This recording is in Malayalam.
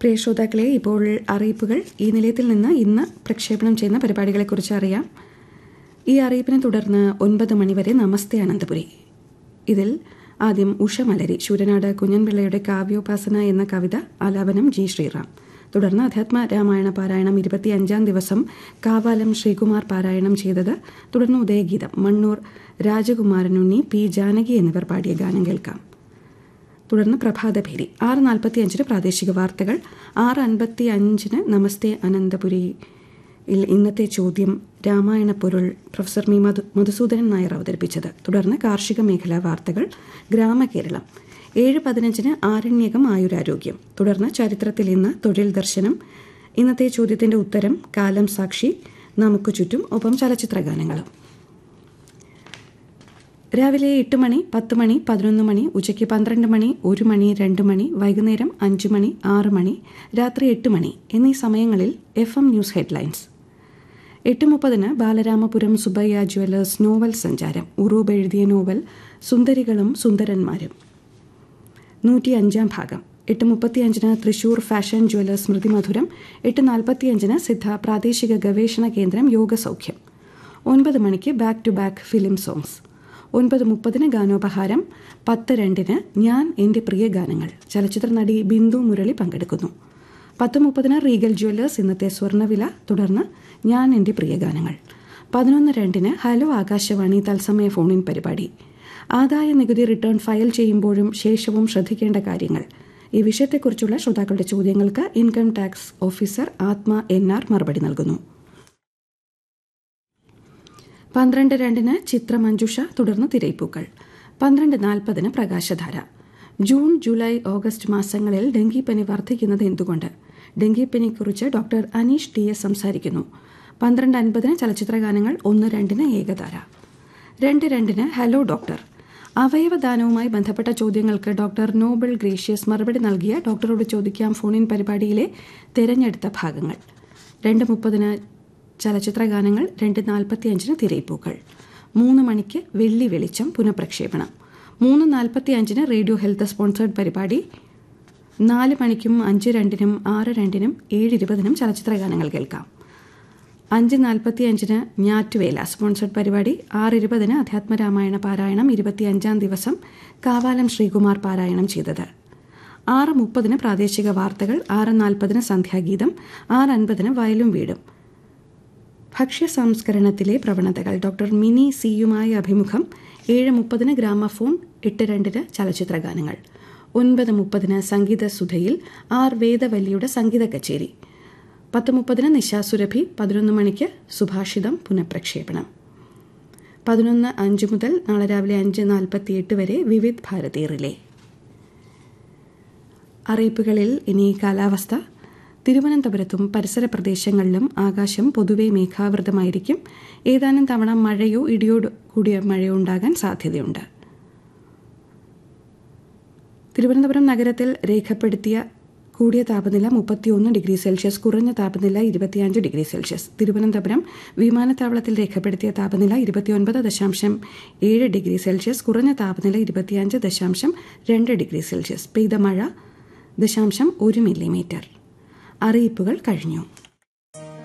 പ്രിയ ശ്രോതാക്കളെ ഇപ്പോൾ അറിയിപ്പുകൾ ഈ നിലയത്തിൽ നിന്ന് ഇന്ന് പ്രക്ഷേപണം ചെയ്യുന്ന പരിപാടികളെക്കുറിച്ച് അറിയാം ഈ അറിയിപ്പിനെ തുടർന്ന് ഒൻപത് മണിവരെ നമസ്തേ അനന്തപുരി ഇതിൽ ആദ്യം ഉഷമലരി ശൂരനാട് കുഞ്ഞൻപിള്ളയുടെ കാവ്യോപാസന എന്ന കവിത ആലാപനം ജി ശ്രീറാം തുടർന്ന് അധ്യാത്മ രാമായണ പാരായണം ഇരുപത്തിയഞ്ചാം ദിവസം കാവാലം ശ്രീകുമാർ പാരായണം ചെയ്തത് തുടർന്ന് ഉദയഗീതം മണ്ണൂർ രാജകുമാരനുണ്ണി പി ജാനകി എന്നിവർ പാടിയ ഗാനം കേൾക്കാം തുടർന്ന് പ്രഭാതഭേരി ആറ് നാൽപ്പത്തി പ്രാദേശിക വാർത്തകൾ ആറ് അൻപത്തി അഞ്ചിന് നമസ്തേ അനന്തപുരി ഇന്നത്തെ ചോദ്യം രാമായണ പൊരുൾ പ്രൊഫസർ മി മധു മധുസൂദനൻ നായർ അവതരിപ്പിച്ചത് തുടർന്ന് കാർഷിക മേഖലാ വാർത്തകൾ ഗ്രാമകേരളം ഏഴ് പതിനഞ്ചിന് ആരണ്യകം ആയുരാരോഗ്യം തുടർന്ന് ചരിത്രത്തിൽ ഇന്ന് തൊഴിൽ ദർശനം ഇന്നത്തെ ചോദ്യത്തിന്റെ ഉത്തരം കാലം സാക്ഷി നമുക്ക് ചുറ്റും ഒപ്പം ചലച്ചിത്രഗാനങ്ങളും രാവിലെ എട്ട് മണി പത്ത് മണി പതിനൊന്ന് മണി ഉച്ചയ്ക്ക് പന്ത്രണ്ട് മണി ഒരു മണി രണ്ട് മണി വൈകുന്നേരം അഞ്ച് മണി ആറ് മണി രാത്രി എട്ട് മണി എന്നീ സമയങ്ങളിൽ എഫ് എം ന്യൂസ് ഹെഡ്ലൈൻസ് എട്ട് മുപ്പതിന് ബാലരാമപുരം സുബയ്യ ജ്വല്ലേഴ്സ് നോവൽ സഞ്ചാരം ഉറൂബ് എഴുതിയ നോവൽ സുന്ദരികളും സുന്ദരന്മാരും നൂറ്റി അഞ്ചാം ഭാഗം എട്ട് മുപ്പത്തിയഞ്ചിന് തൃശൂർ ഫാഷൻ ജ്വല്ലേഴ്സ് സ്മൃതി മധുരം എട്ട് നാൽപ്പത്തിയഞ്ചിന് സിദ്ധ പ്രാദേശിക ഗവേഷണ കേന്ദ്രം യോഗസൗഖ്യം ഒൻപത് മണിക്ക് back to back film songs ഒൻപത് മുപ്പതിന് ഗാനോപഹാരം പത്ത് രണ്ടിന് ഞാൻ എൻ്റെ പ്രിയ ഗാനങ്ങൾ ചലച്ചിത്ര നടി ബിന്ദു മുരളി പങ്കെടുക്കുന്നു പത്ത് മുപ്പതിന് റീഗൽ ജ്വല്ലേഴ്സ് ഇന്നത്തെ സ്വർണ്ണവില തുടർന്ന് ഞാൻ എൻ്റെ പ്രിയ ഗാനങ്ങൾ പതിനൊന്ന് രണ്ടിന് ഹലോ ആകാശവാണി തത്സമയ ഫോണിൻ പരിപാടി ആദായ നികുതി റിട്ടേൺ ഫയൽ ചെയ്യുമ്പോഴും ശേഷവും ശ്രദ്ധിക്കേണ്ട കാര്യങ്ങൾ ഈ വിഷയത്തെക്കുറിച്ചുള്ള ശ്രോതാക്കളുടെ ചോദ്യങ്ങൾക്ക് income tax officer Athma N R മറുപടി നൽകുന്നു പന്ത്രണ്ട് രണ്ടിന് ചിത്രമഞ്ജുഷ തുടർന്ന് തിരയിപ്പൂക്കൾ പന്ത്രണ്ട് നാൽപ്പതിന് പ്രകാശധാര ജൂൺ ജൂലൈ ഓഗസ്റ്റ് മാസങ്ങളിൽ ഡെങ്കിപ്പനി വർദ്ധിക്കുന്നത് എന്തുകൊണ്ട് ഡെങ്കിപ്പനിയെക്കുറിച്ച് ഡോക്ടർ അനീഷ് ടി എസ് സംസാരിക്കുന്നു പന്ത്രണ്ട് അൻപതിന് ചലച്ചിത്രഗാനങ്ങൾ ഒന്ന് രണ്ടിന് ഏകധാര രണ്ട് രണ്ടിന് ഹലോ ഡോക്ടർ അവയവദാനവുമായി ബന്ധപ്പെട്ട ചോദ്യങ്ങൾക്ക് ഡോക്ടർ നോബൽ ഗ്രേഷ്യസ് മറുപടി നൽകിയ ഡോക്ടറോട് ചോദിക്കാം ഫോണിൻ പരിപാടിയിലെ തിരഞ്ഞെടുത്ത ഭാഗങ്ങൾ രണ്ട് മുപ്പതിന് ചലച്ചിത്രഗാനങ്ങൾ രണ്ട് നാൽപ്പത്തിയഞ്ചിന് തിരയിപ്പൂക്കൾ മൂന്ന് മണിക്ക് വെള്ളി വെളിച്ചം പുനഃപ്രക്ഷേപണം മൂന്ന് നാൽപ്പത്തി അഞ്ചിന് റേഡിയോ ഹെൽത്ത് സ്പോൺസേഡ് പരിപാടി നാല് മണിക്കും അഞ്ച് രണ്ടിനും ആറ് രണ്ടിനും ഏഴ് ഇരുപതിനും ചലച്ചിത്രഗാനങ്ങൾ കേൾക്കാം അഞ്ച് നാൽപ്പത്തി അഞ്ചിന് ഞാറ്റുവേല സ്പോൺസർഡ് പരിപാടി ആറ് ഇരുപതിന് അധ്യാത്മരാമായണ പാരായണം ഇരുപത്തിയഞ്ചാം ദിവസം കാവാലം ശ്രീകുമാർ പാരായണം ചെയ്തത് ആറ് മുപ്പതിന് പ്രാദേശിക വാർത്തകൾ ആറ് നാൽപ്പതിന് സന്ധ്യാഗീതം ആറ് അൻപതിന് വയലും വീടും ഭക്ഷ്യ സംസ്കരണത്തിലെ പ്രവണതകൾ ഡോക്ടർ മിനി സിയുമായി അഭിമുഖം ഏഴ് മുപ്പതിന് ഗ്രാമഫോൺ എട്ട് രണ്ടിന് ചലച്ചിത്രഗാനങ്ങൾ ഒൻപത് മുപ്പതിന് സംഗീത സുധയിൽ ആർ വേദവല്ലിയുടെ സംഗീത കച്ചേരി പത്ത് മുപ്പതിന് നിശാസുരഭി പതിനൊന്ന് മണിക്ക് സുഭാഷിതം പുനഃപ്രക്ഷേപണം പതിനൊന്ന് അഞ്ച് മുതൽ നാളെ രാവിലെ അഞ്ച് നാൽപ്പത്തിയെട്ട് വരെ വിവിധ് ഭാരതി റിലേ അറിയിപ്പുകളിൽ ഇനി കാലാവസ്ഥ തിരുവനന്തപുരത്തും പരിസര പ്രദേശങ്ങളിലും ആകാശം പൊതുവെ മേഘാവൃതമായിരിക്കും ഏതാനും തവണ മഴയോ ഇടിയോട് കൂടിയ മഴയോ ഉണ്ടാകാൻ സാധ്യതയുണ്ട് തിരുവനന്തപുരം നഗരത്തിൽ രേഖപ്പെടുത്തിയ കൂടിയ താപനില മുപ്പത്തിയൊന്ന് ഡിഗ്രി സെൽഷ്യസ് കുറഞ്ഞ താപനില ഇരുപത്തിയഞ്ച് ഡിഗ്രി സെൽഷ്യസ് തിരുവനന്തപുരം വിമാനത്താവളത്തിൽ രേഖപ്പെടുത്തിയ താപനില ഇരുപത്തിയൊൻപത് ദശാംശം ഏഴ് ഡിഗ്രി സെൽഷ്യസ് കുറഞ്ഞ താപനില ഇരുപത്തിയഞ്ച് ദശാംശം രണ്ട് ഡിഗ്രി സെൽഷ്യസ് പെയ്ത മഴ ദശാംശം ഒരു മില്ലിമീറ്റർ അറിയിപ്പുകൾ കഴിഞ്ഞു